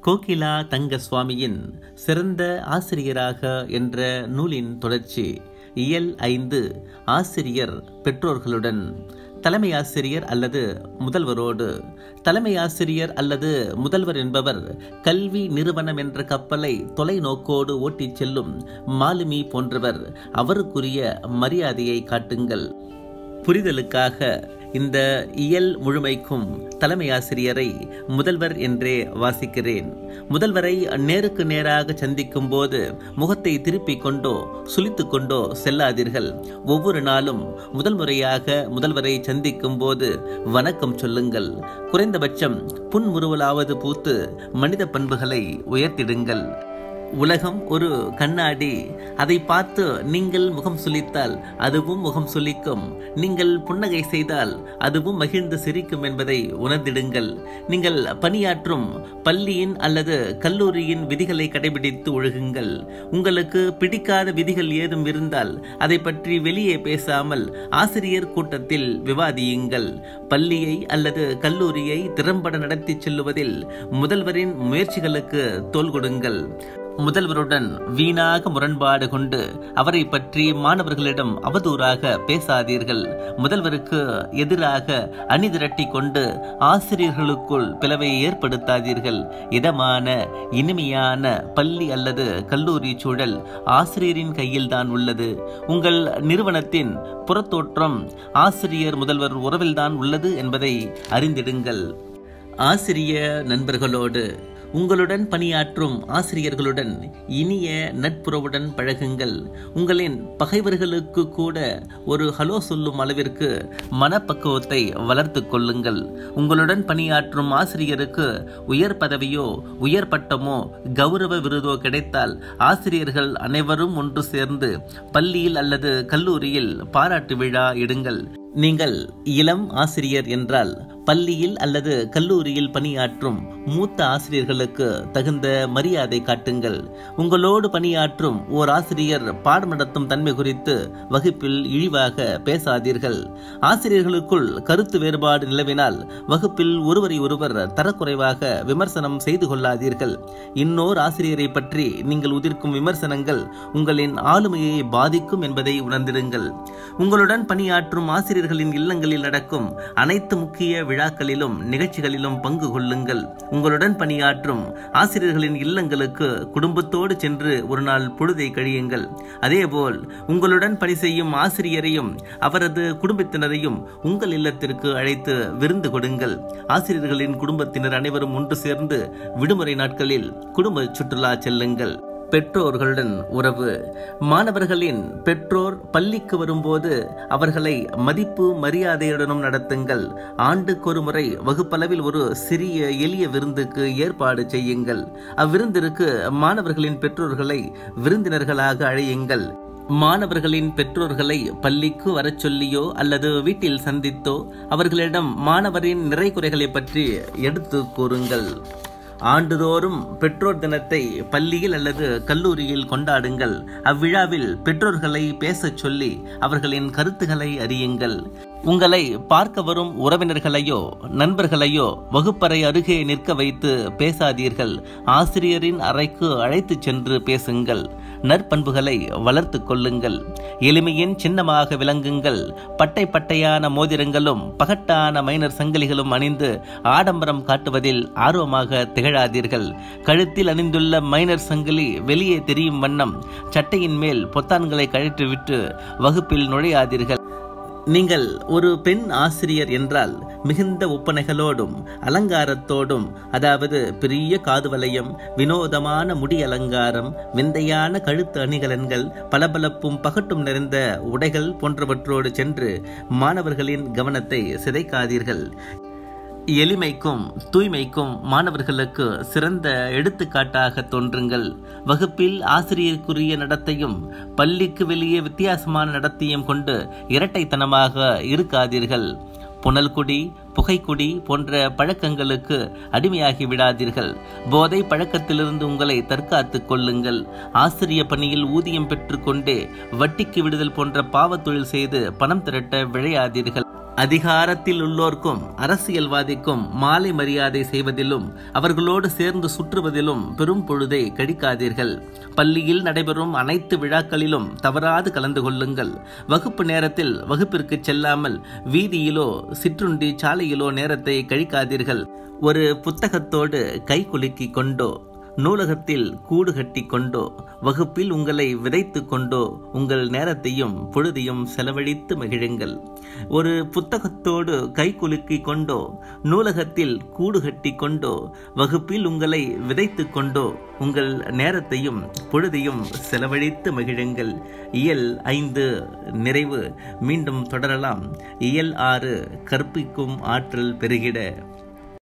கோகிலா தங்கசுவாமியின் சிறந்த ஆசிரியராக என்ற நூலின் தொடர்ச்சி இயல் ஐந்து ஆசிரியர் பெற்றோர்களுடன் தலைமை ஆசிரியர் அல்லது முதல்வரோடு தலைமை ஆசிரியர் அல்லது முதல்வர் என்பவர் கல்வி நிறுவனம் என்ற கப்பலை தொலைநோக்கோடு ஓட்டிச் செல்லும் மாலுமி போன்றவர் அவருக்குரிய மரியாதையை காட்டுங்கள் புரிதலுக்காக இந்த இயல் முழுமைக்கும் தலைமை ஆசிரியரை முதல்வர் என்றே வாசிக்கிறேன் முதல்வரை நேருக்கு நேராக சந்திக்கும் போது முகத்தை திருப்பிக் கொண்டோ சுளித்து கொண்டோ செல்லாதீர்கள் ஒவ்வொரு நாளும் முதல் முறையாக முதல்வரை சந்திக்கும் போது வணக்கம் சொல்லுங்கள் குறைந்தபட்சம் புன்முறுவலாவது பூத்து மனித பண்புகளை உயர்த்திடுங்கள் உலகம் ஒரு கண்ணாடி அதை பார்த்து நீங்கள் முகம் சுளித்தால் அதுவும் முகம் சுளிக்கும் நீங்கள் புன்னகை செய்தால் அதுவும் மகிழ்ந்து சிரிக்கும் என்பதை உணர்ந்திடுங்கள் நீங்கள் பணியாற்றும் பள்ளியின் அல்லது கல்லூரியின் விதிகளை கடைபிடித்து ஒழுகுங்கள் உங்களுக்கு பிடிக்காத விதிகள் ஏதும் இருந்தால் அதை பற்றி வெளியே பேசாமல் ஆசிரியர் கூட்டத்தில் விவாதியுங்கள் பள்ளியை அல்லது கல்லூரியை திறம்பட நடத்தி செல்லுவதில் முதல்வரின் முயற்சிகளுக்கு தோல் கொடுங்கள் முதல்வருடன் வீணாக முரண்பாடு கொண்டு அவரை பற்றி மாணவர்களிடம் அவதூறாக பேசாதீர்கள் முதல்வருக்கு எதிராக அணி திரட்டி கொண்டு ஆசிரியர்களுக்குள் பிளவை ஏற்படுத்தாதீர்கள் இதமான இனிமையான பள்ளி அல்லது கல்லூரி சூழல் ஆசிரியரின் கையில்தான் உள்ளது உங்கள் நிறுவனத்தின் புறத்தோற்றம் ஆசிரியர் முதல்வர் உறவில்தான் உள்ளது என்பதை அறிந்திடுங்கள் ஆசிரிய நண்பர்களோடு உங்களுடன் பணியாற்றும் ஆசிரியர்களுடன் இனிய நட்புறவுடன் பழகுங்கள் உங்களின் பகைவர்களுக்கு கூட ஒரு ஹலோ சொல்லும் அளவிற்கு மனப்பக்குவத்தை வளர்த்து கொள்ளுங்கள் உங்களுடன் பணியாற்றும் ஆசிரியருக்கு உயர் பதவியோ உயர் பட்டமோ கௌரவ விருதோ கிடைத்தால் ஆசிரியர்கள் அனைவரும் ஒன்று சேர்ந்து பள்ளியில் அல்லது கல்லூரியில் பாராட்டு விழா இடுங்கள் நீங்கள் இளம் ஆசிரியர் என்றால் பள்ளியில் அல்லது கல்லூரியில் பணியாற்றும் மூத்த ஆசிரியர்களுக்கு தகுந்த மரியாதை காட்டுங்கள் உங்களோடு பணியாற்றும் ஓர் ஆசிரியர் பாடம் நடத்தும் தன்மை குறித்து வகுப்பில் இழிவாக பேசாதீர்கள் ஆசிரியர்களுக்குள் கருத்து வேறுபாடு நிலவினால் வகுப்பில் ஒருவரை ஒருவர் தரக்குறைவாக விமர்சனம் செய்து கொள்ளாதீர்கள் இன்னோர் ஆசிரியரை பற்றி நீங்கள் உதிர்க்கும் விமர்சனங்கள் உங்களின் ஆளுமையை பாதிக்கும் என்பதை உணர்ந்திடுங்கள் உங்களுடன் பணியாற்றும் ஆசிரியர்களின் இல்லங்களில் நடக்கும் அனைத்து முக்கிய விழாக்களிலும் நிகழ்ச்சிகளிலும் பங்கு கொள்ளுங்கள் உங்களுடன் பணியாற்றும் ஆசிரியர்களின் இல்லங்களுக்கு குடும்பத்தோடு சென்று ஒரு நாள் பொழுதை கழியுங்கள் அதேபோல் உங்களுடன் பணி செய்யும் ஆசிரியரையும் அவரது குடும்பத்தினரையும் உங்கள் இல்லத்திற்கு அழைத்து விருந்து கொடுங்கள் ஆசிரியர்களின் குடும்பத்தினர் அனைவரும் ஒன்று சேர்ந்து விடுமுறை நாட்களில் குடும்ப சுற்றுலா செல்லுங்கள் பெற்றோர்களுடன் உறவு மாணவர்களின் பெற்றோர் பள்ளிக்கு வரும்போது அவர்களை மதிப்பு மரியாதையுடனும் நடத்துங்கள் ஆண்டுக்கொரு முறை வகுப்பளவில் ஒரு சிறிய எளிய விருந்துக்கு ஏற்பாடு செய்யுங்கள் அவ்விருந்திற்கு மாணவர்களின் பெற்றோர்களை விருந்தினர்களாக அழையுங்கள் மாணவர்களின் பெற்றோர்களை பள்ளிக்கு வரச் சொல்லியோ அல்லது வீட்டில் சந்தித்தோ அவர்களிடம் மாணவரின் நிறை குறைகளை பற்றி எடுத்து கூறுங்கள் ஆண்டுதோறும் பெற்றோர் தினத்தை பள்ளியில் அல்லது கல்லூரியில் கொண்டாடுங்கள் அவ்விழாவில் பெற்றோர்களை பேசச் சொல்லி அவர்களின் கருத்துக்களை அறியுங்கள் உங்களை பார்க்க வரும் உறவினர்களையோ நண்பர்களையோ வகுப்பறை அருகே நிற்க வைத்து பேசாதீர்கள் ஆசிரியரின் அறைக்கு அழைத்துச் சென்று பேசுங்கள் நற்பண்புகளை வளர்த்து கொள்ளுங்கள் எளிமையின் சின்னமாக விளங்குங்கள் பட்டை பட்டையான மோதிரங்களும் பகட்டான மைனர் சங்கிலிகளும் அணிந்து ஆடம்பரம் காட்டுவதில் ஆர்வமாக திகழாதீர்கள் கழுத்தில் அணிந்துள்ள மைனர் சங்கிலி வெளியே தெரியும் வண்ணம் சட்டையின் மேல் பொத்தான்களை கழற்றிவிட்டு வகுப்பில் நுழையாதீர்கள் நீங்கள் ஒரு பெண் ஆசிரியர் என்றால் மிகுந்த ஒப்பனைகளோடும் அலங்காரத்தோடும் அதாவது பெரிய காது வளையம் வினோதமான முடி அலங்காரம் விந்தையான கழுத்து அணிகலன்கள் பளபளப்பும் பகட்டும் நிறைந்த உடைகள் போன்றவற்றோடு சென்று மாணவர்களின் கவனத்தை சிதைக்காதீர்கள் எளிமைக்கும் தூய்மைக்கும் மாணவர்களுக்கு சிறந்த எடுத்துக்காட்டாக தோன்றுங்கள் வகுப்பில் ஆசிரியருக்குரிய நடத்தையும் பள்ளிக்கு வெளியே வித்தியாசமான நடத்தையும் கொண்டு இரட்டைத்தனமாக இருக்காதீர்கள் புனல்குடி புகைக்குடி போன்ற பழக்கங்களுக்கு அடிமையாகி விடாதீர்கள் போதை பழக்கத்திலிருந்து உங்களை தற்காத்துக் கொள்ளுங்கள் ஆசிரிய பணியில் ஊதியம் பெற்றுக்கொண்டே வட்டிக்கு விடுதல் போன்ற பாவத்தொழில் செய்து பணம் திரட்ட விழையாதீர்கள் அதிகாரத்தில் உள்ளோர்க்கும் அரசியல்வாதிக்கும் மாலை மரியாதை செய்வதிலும் அவர்களோடு சேர்ந்து சுற்றுவதிலும் பெரும் பொழுதை கழிக்காதீர்கள் பள்ளியில் நடைபெறும் அனைத்து விழாக்களிலும் தவறாது கலந்து கொள்ளுங்கள் வகுப்பு நேரத்தில் வகுப்பிற்கு செல்லாமல் வீதியிலோ சிற்றுண்டி சாலையிலோ நேரத்தை கழிக்காதீர்கள் ஒரு புத்தகத்தோடு கை குலுக்கிக் கொண்டோ நூலகத்தில் கூடு கட்டி கொண்டோ வகுப்பில் உங்களை விதைத்து கொண்டோ உங்கள் நேரத்தையும் பொழுதையும் செலவழித்து மகிழுங்கள் ஒரு புத்தகத்தோடு கை குலுக்கி கொண்டோ நூலகத்தில் கூடு கட்டி கொண்டோ வகுப்பில் உங்களை விதைத்து கொண்டோ உங்கள் நேரத்தையும் பொழுதையும் செலவழித்து மகிழுங்கள் இயல் ஐந்து நிறைவு மீண்டும் தொடரலாம் இயல் ஆறு கற்பிக்கும் ஆற்றல் பெருகிட